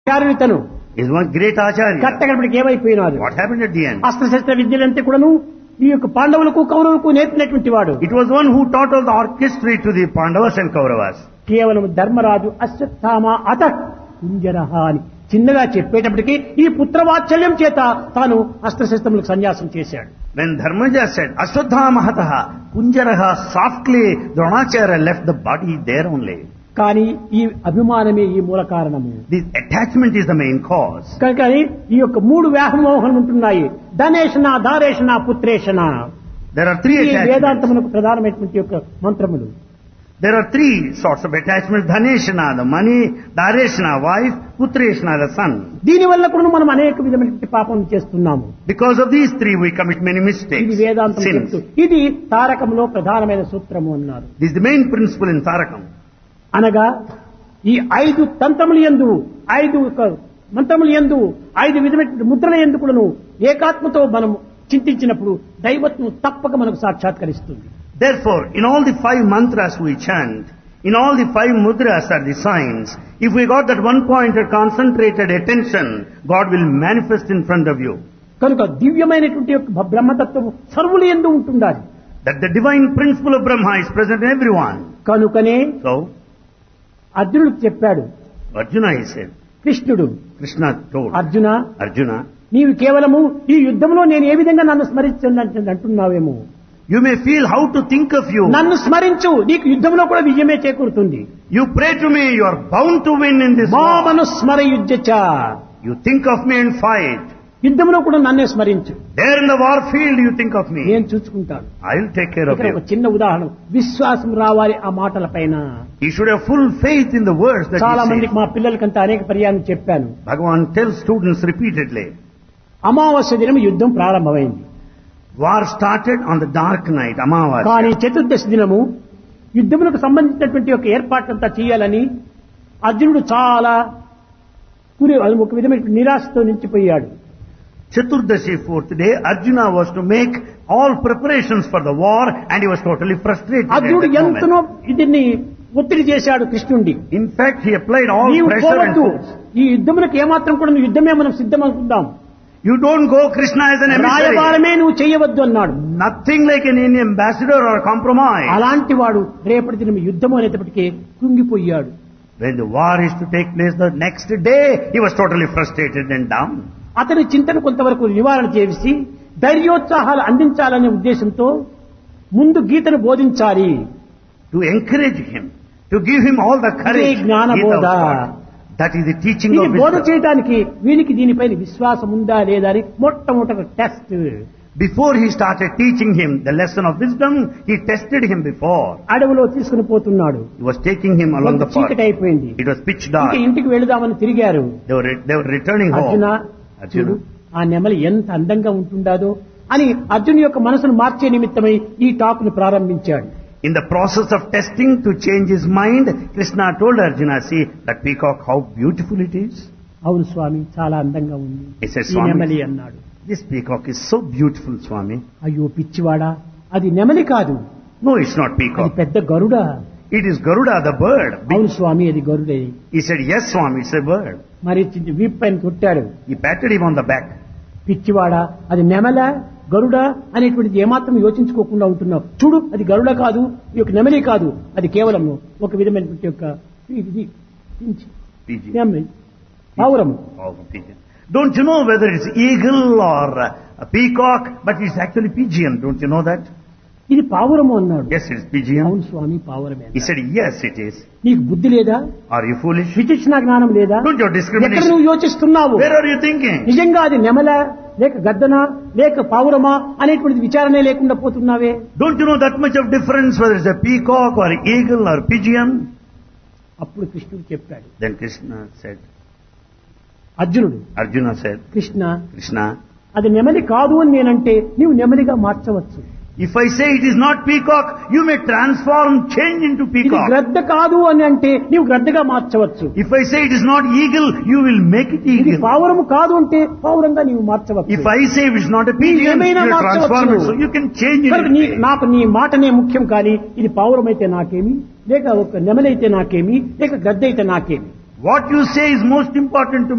చారునితను is one great acharya. కట్టగడపడికి ఏమైపోయినారు What happened at the end? అస్త్రశస్త్ర విద్యలంతా కూడాను ఈ యొక్క పాండవులకు కౌరవులకు నేర్పినటువంటి వాడు It was one who taught all the orchestra to the Pandavas and Kauravas. కేవలం ధర్మరాజు అశ్వత్థామ అత కుంజరహ అని చిన్నగా చెప్పేటప్పటికి ఈ పుత్రవాత్సల్యం చేత తాను అస్త్రశస్త్రములకు సన్యాసం చేశాడు When Dharmaja said, Ashwadhamahataha, Kunjaraha softly, Dronacharya left the body there only. కానీ ఈ అభిమానమే ఈ మూల కారణము This attachment is the main cause. కనుక ఈ యొక్క మూడు వ్యాహమోహనం ఉంటున్నాయి ధనేషణ దారేషణ పుత్రేషణ There are three ఈ attachments. వేదాంతమునకు ప్రధానమైనటువంటి యొక్క మంత్రములు There are three sorts of attachments. Dhaneshana, the money, Dareshana, wife, Putreshana, the son. దీని వల్ల కూడా మనం అనేక విధమైనటువంటి పాపం చేస్తున్నాము Because of these three, we commit many ఇది mistakes, వేదాంతం sins. చెప్తూ ఇది తారకంలో ప్రధానమైన సూత్రము అన్నారు This is the main principle in Tarakam. అనగా ఈ ఐదు తంత్రములు ఎందు ఐదు యొక్క మంత్రములు ఎందు ఐదు విధమైన ముద్రల ఎందు కూడాను ఏకాత్మతో మనం చింతించినప్పుడు దైవత్వం తప్పక మనకు సాక్షాత్కరిస్తుంది Therefore, in all the five mantras we chant, in all the five mudras are the signs. If we got that one-pointed concentrated attention, God will manifest in front of you. కనుక దివ్యమైనటువంటి యొక్క బ్రహ్మతత్వము సర్వులు ఎందు ఉంటుండాలి That the divine principle of Brahma is present in everyone. కనుకనే So, అర్జునుడికి చెప్పాడు Arjuna, he said, కృష్ణుడు Krishna told Arjuna Arjuna, నీవు కేవలము ఈ యుద్ధంలో నేను ఏ విధంగా నన్ను స్మరించండి అంటున్నావేమో you may feel how to think of you. నన్ను స్మరించు నీకు యుద్ధంలో కూడా విజయమే చేకూరుతుంది You pray to me, you are bound to win in this war. మామను స్మర యుద్ధచ You think of me and fight. యుద్ధంలో కూడా నన్నే స్మరించు There in the war field, you think of me. నేను చూసుకుంటాను I will take care of ఇక్కడ ఒక you. చిన్న ఉదాహరణ విశ్వాసం రావాలి ఆ మాటల పైన He should have full faith in the words that చాలా he మందికి says. మా పిల్లలకంతా అనేక పర్యాయం చెప్పాను Bhagavan tells students repeatedly, అమావాస్య దినం యుద్ధం ప్రారంభమైంది war started on the dark night, కానీ Amavasya. చతుర్దశి దినము యుద్ధములకు సంబంధించినటువంటి ఒక ఏర్పాట్లంతా చేయాలని అర్జునుడు చాలా కురి ఒక విధమైన నిరాశతో నిలిచిపోయాడు Chaturdashi, fourth day, Arjuna was to make all preparations for the war and he was totally frustrated. at అర్జునుడు that moment. ఎంతనో దీన్ని ఒత్తిడి చేశాడు కృష్ణుడి In fact, he applied all నీవు pressure and పోవద్దు force. ఈ యుద్ధములకు ఏమాత్రం కూడా నువ్వు యుద్ధమే మనం సిద్ధం అనుకుందాం You don't go Krishna as an emissary. రాయబారమే నువ్వు చేయవద్దు అన్నాడు Nothing like an ambassador or a compromise. అలాంటి వాడు రేపటి దినం యుద్ధం అనేటప్పటికీ కృంగిపోయాడు When the war is to take place the next day, he was totally frustrated and down. అతని చింతను కొంతవరకు నివారణ చేసి ధైర్యోత్సాహాలు అందించాలనే ఉద్దేశంతో ముందు గీతను బోధించాలి To encourage him, to give him all the courage. ఇదే జ్ఞాన Gita was బోధ. taught. That is the teaching ఇది of బోధ wisdom. చేయడానికి వీనికి దీనిపైన విశ్వాసం ఉందా లేదా అని మొట్టమొదటి test Before he started teaching him the lesson of wisdom, he tested him before. అడవిలో తీసుకుని పోతున్నాడు He was taking him along కొంత the path. చీకటి అయిపోయింది It was pitch ఇంకా dark. ఇంటికి వెళదామని తిరిగారు They were, re- they were returning Arjuna home. చూడు Arjuna, ఆ నెమలి ఎంత అందంగా ఉంటుండాదో అని అర్జున్ యొక్క మనసును మార్చే నిమిత్తమై ఈ టాక్ ను ప్రారంభించాడు in the process of testing to change his mind, Krishna told Arjuna, see that peacock, how beautiful it is. అవును స్వామి చాలా అందంగా ఉంది He said, ఈ "Swami." నెమలి అన్నాడు This peacock is so beautiful, Swami. అయ్యో పిచ్చివాడా అది నెమలి కాదు No, it's not అది peacock. పెద్ద గరుడ It is Garuda, the bird. అవును స్వామి అది గరుడే He said, yes, Swami, it's a bird. మరి చి- వీపు పైన కొట్టాడు He patted him on the back. పిచ్చివాడా అది నెమల గరుడ అనేటువంటిది ఏమాత్రం యోచించుకోకుండా ఉంటున్నావు చూడు అది గరుడ కాదు ఈ యొక్క నెమలి కాదు అది కేవలం ఒక విధమైనటువంటి యొక్క ఇది పించి. Pigeon. నెమలి పావురము Oh, pigeon. Don't you know whether it's eagle or uh, a peacock, but it's actually pigeon. Don't you know that? ఇది పావురము అన్నాడు Yes, it's pigeon. అవును స్వామి పావురమే He said, yes, it is. నీకు బుద్ధి లేదా Are you foolish? విచక్షణ జ్ఞానం లేదా Don't you ఎక్కడ discrimination? నువ్వు యోచిస్తున్నావు Where are you thinking? నిజంగా అది నెమల లేక గద్దన లేక పావురమా అనేటువంటిది విచారణే లేకుండా పోతున్నావే Don't you know that much of difference whether it's a peacock or eagle or pigeon? అప్పుడు కృష్ణుడు చెప్పాడు Then Krishna said, అర్జునుడు Arjuna said, కృష్ణ Krishna, అది నెమలి కాదు అని నేనంటే నీవు నెమలిగా మార్చవచ్చు if I say it is not peacock, you may transform, change into ఇది peacock. గ్రద్ద కాదు అని అంటే నీవు గ్రద్దగా మార్చవచ్చు If I say it is not eagle, you will make it ఇది eagle. పావురము కాదు అంటే పావురంగా నీవు మార్చవచ్చు If I say it is not a pigeon, you ఏమైనా transform it. మార్చవచ్చు. So you can change it. కనుక నీ- నాకు నీ మాటనే ముఖ్యం కానీ ఇది పావురం అయితే నాకేమి లేక ఒక నెమలైతే నాకేమి లేక గద్ద అయితే నాకేమి What you say is most important to